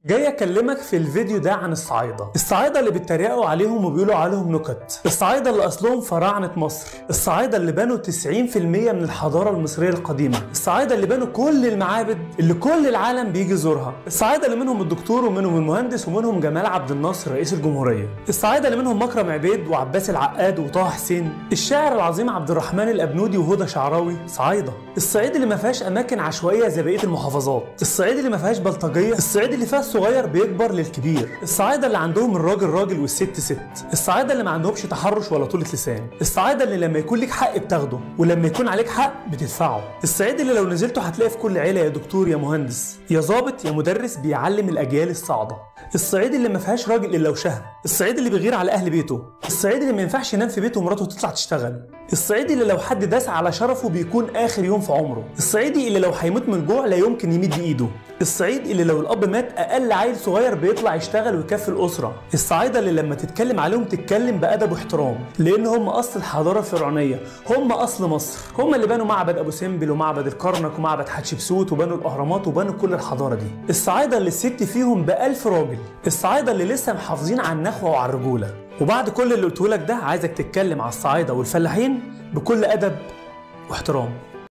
جاي اكلمك في الفيديو ده عن الصعايدة الصعايدة اللي بيتريقوا عليهم وبيقولوا عليهم نكت الصعايدة اللي اصلهم فراعنة مصر الصعايدة اللي بنوا 90% من الحضارة المصرية القديمة الصعايدة اللي بنوا كل المعابد اللي كل العالم بيجي يزورها الصعايدة اللي منهم الدكتور ومنهم المهندس ومنهم جمال عبد الناصر رئيس الجمهورية الصعايدة اللي منهم مكرم عبيد وعباس العقاد وطه حسين الشاعر العظيم عبد الرحمن الابنودي وهدى شعراوي صعايدة الصعيد اللي ما فيهاش اماكن عشوائية زي بقية المحافظات الصعيد اللي ما فيهاش بلطجية الصعيد اللي فيها الصغير بيكبر للكبير الصعايدة اللي عندهم الراجل راجل والست ست الصعايدة اللي ما عندهمش تحرش ولا طولة لسان الصعايدة اللي لما يكون ليك حق بتاخده ولما يكون عليك حق بتدفعه الصعيد اللي لو نزلته هتلاقي في كل عيلة يا دكتور يا مهندس يا ظابط يا مدرس بيعلم الاجيال الصاعدة الصعيد اللي ما فيهاش راجل الا وشهم الصعيد اللي بيغير على اهل بيته الصعيد اللي ما ينفعش ينام في بيته ومراته تطلع تشتغل الصعيدي اللي لو حد داس على شرفه بيكون اخر يوم في عمره الصعيدي اللي لو هيموت من الجوع لا يمكن يمد ايده الصعيد اللي لو الاب مات اقل عيل صغير بيطلع يشتغل ويكفي الاسره الصعايده اللي لما تتكلم عليهم تتكلم بادب واحترام لان هم اصل الحضاره الفرعونيه هم اصل مصر هم اللي بنوا معبد ابو سمبل ومعبد الكرنك ومعبد حتشبسوت وبنوا الاهرامات وبنوا كل الحضاره دي الصعايده اللي الست فيهم بألف راجل الصعايده اللي لسه محافظين على النخوه وعلى الرجوله وبعد كل اللي قلته لك ده عايزك تتكلم على الصعايده والفلاحين بكل ادب واحترام